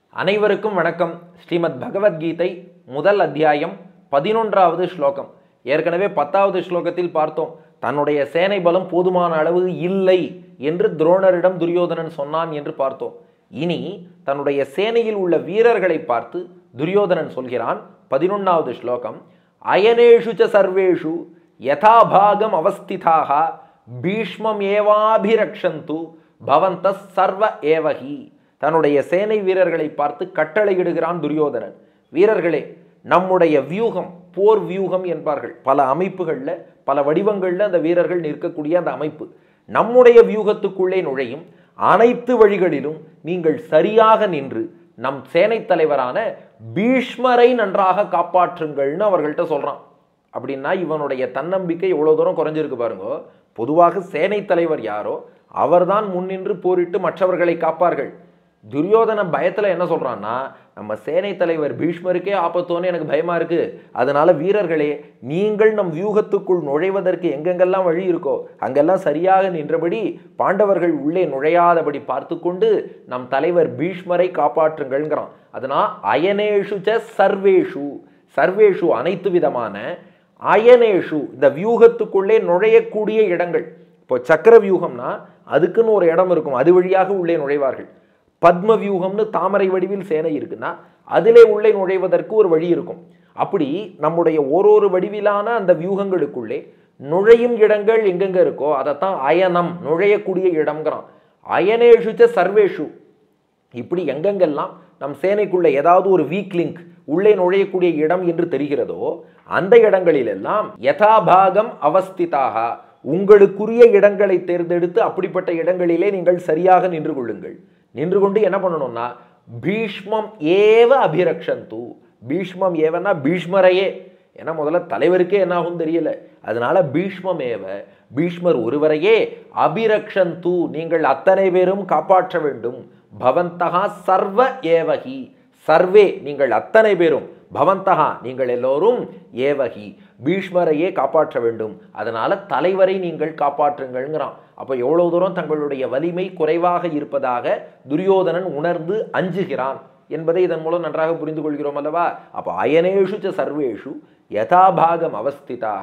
அனைவருக்கும் வணக்கம் ஸ்ரீமத் பகவத்கீதை முதல் அத்தியாயம் பதினொன்றாவது ஸ்லோகம் ஏற்கனவே பத்தாவது ஸ்லோகத்தில் பார்த்தோம் தன்னுடைய சேனை பலம் போதுமான அளவு இல்லை என்று துரோணரிடம் துரியோதனன் சொன்னான் என்று பார்த்தோம் இனி தன்னுடைய சேனையில் உள்ள வீரர்களை பார்த்து துரியோதனன் சொல்கிறான் பதினொன்றாவது ஸ்லோகம் அயனேஷு ச சர்வேஷு யதாபாகம் அவஸ்திதாக பீஷ்மம் ஏவாபிரக்ஷந்து பவந்த சர்வ ஏவகி தன்னுடைய சேனை வீரர்களை பார்த்து கட்டளையிடுகிறான் துரியோதனன் வீரர்களே நம்முடைய வியூகம் போர் வியூகம் என்பார்கள் பல அமைப்புகளில் பல வடிவங்களில் அந்த வீரர்கள் நிற்கக்கூடிய அந்த அமைப்பு நம்முடைய வியூகத்துக்குள்ளே நுழையும் அனைத்து வழிகளிலும் நீங்கள் சரியாக நின்று நம் சேனை தலைவரான பீஷ்மரை நன்றாக காப்பாற்றுங்கள்னு அவர்கள்ட்ட சொல்றான் அப்படின்னா இவனுடைய தன்னம்பிக்கை எவ்வளோ தூரம் குறைஞ்சிருக்கு பாருங்க பொதுவாக சேனை தலைவர் யாரோ அவர்தான் முன்னின்று போரிட்டு மற்றவர்களை காப்பார்கள் துரியோதன பயத்தில் என்ன சொல்கிறான்னா நம்ம சேனை தலைவர் பீஷ்மருக்கே ஆபத்தோன்னு எனக்கு பயமாக இருக்குது அதனால வீரர்களே நீங்கள் நம் வியூகத்துக்குள் நுழைவதற்கு எங்கெங்கெல்லாம் வழி இருக்கோ அங்கெல்லாம் சரியாக நின்றபடி பாண்டவர்கள் உள்ளே நுழையாதபடி பார்த்து கொண்டு நம் தலைவர் பீஷ்மரை காப்பாற்றுங்கள்ங்கிறான் அதனால் அயனேஷு ச சர்வேஷு சர்வேஷு அனைத்து விதமான அயனேஷு இந்த வியூகத்துக்குள்ளே நுழையக்கூடிய இடங்கள் இப்போ சக்கர வியூகம்னா அதுக்குன்னு ஒரு இடம் இருக்கும் அது வழியாக உள்ளே நுழைவார்கள் பத்ம வியூகம்னு தாமரை வடிவில் சேனை இருக்குன்னா அதிலே உள்ளே நுழைவதற்கு ஒரு வழி இருக்கும் அப்படி நம்முடைய ஒரு ஒரு வடிவிலான அந்த வியூகங்களுக்குள்ளே நுழையும் இடங்கள் எங்கெங்க இருக்கோ அதைத்தான் அயனம் நுழையக்கூடிய இடம்ங்கிறான் அயனேஷுச்ச சர்வேஷு இப்படி எங்கெங்கெல்லாம் நம் சேனைக்குள்ள ஏதாவது ஒரு வீக் லிங்க் உள்ளே நுழையக்கூடிய இடம் என்று தெரிகிறதோ அந்த இடங்களிலெல்லாம் யதாபாகம் அவஸ்திதாக உங்களுக்குரிய இடங்களை தேர்ந்தெடுத்து அப்படிப்பட்ட இடங்களிலே நீங்கள் சரியாக நின்று கொள்ளுங்கள் நின்று கொண்டு என்ன பண்ணணும்னா பீஷ்மம் ஏவ அபிரக்ஷந்து பீஷ்மம் ஏவனா பீஷ்மரையே ஏன்னா முதல்ல தலைவருக்கே என்ன ஆகும் தெரியல அதனால பீஷ்மம் ஏவ பீஷ்மர் ஒருவரையே அபிரக்ஷந்து நீங்கள் அத்தனை பேரும் காப்பாற்ற வேண்டும் பவந்தகா சர்வ ஏவகி சர்வே நீங்கள் அத்தனை பேரும் பவந்தகா நீங்கள் எல்லோரும் ஏவகி பீஷ்மரையே காப்பாற்ற வேண்டும் அதனால தலைவரை நீங்கள் காப்பாற்றுங்கள்ங்கிறான் அப்போ எவ்வளவு தூரம் தங்களுடைய வலிமை குறைவாக இருப்பதாக துரியோதனன் உணர்ந்து அஞ்சுகிறான் என்பதை இதன் மூலம் நன்றாக புரிந்து கொள்கிறோம் அல்லவா அப்போ அயனேஷு ச சர்வேஷு யதாபாகம் அவஸ்திதாக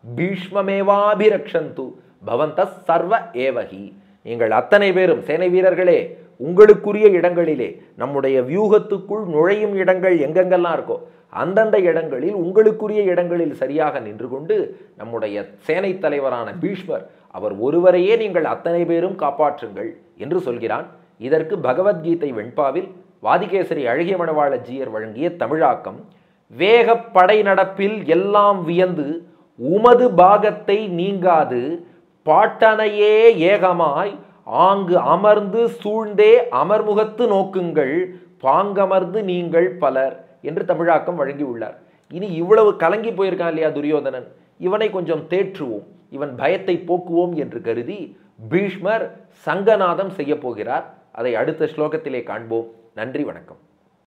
பீஷ்மமேவாபிரக்ஷந்து பவந்த சர்வ ஏவகி நீங்கள் அத்தனை பேரும் சேனை வீரர்களே உங்களுக்குரிய இடங்களிலே நம்முடைய வியூகத்துக்குள் நுழையும் இடங்கள் எங்கெங்கெல்லாம் இருக்கோ அந்தந்த இடங்களில் உங்களுக்குரிய இடங்களில் சரியாக நின்று கொண்டு நம்முடைய சேனை தலைவரான பீஷ்மர் அவர் ஒருவரையே நீங்கள் அத்தனை பேரும் காப்பாற்றுங்கள் என்று சொல்கிறான் இதற்கு பகவத்கீதை வெண்பாவில் வாதிகேசரி அழகிய மணவாள ஜீயர் வழங்கிய தமிழாக்கம் வேகப் படை நடப்பில் எல்லாம் வியந்து உமது பாகத்தை நீங்காது பாட்டனையே ஏகமாய் ஆங்கு அமர்ந்து சூழ்ந்தே அமர்முகத்து நோக்குங்கள் பாங்கமர்ந்து நீங்கள் பலர் என்று தமிழாக்கம் வழங்கியுள்ளார் இனி இவ்வளவு கலங்கி போயிருக்கான் இல்லையா துரியோதனன் இவனை கொஞ்சம் தேற்றுவோம் இவன் பயத்தை போக்குவோம் என்று கருதி பீஷ்மர் சங்கநாதம் செய்ய போகிறார் அதை அடுத்த ஸ்லோகத்திலே காண்போம் நன்றி வணக்கம்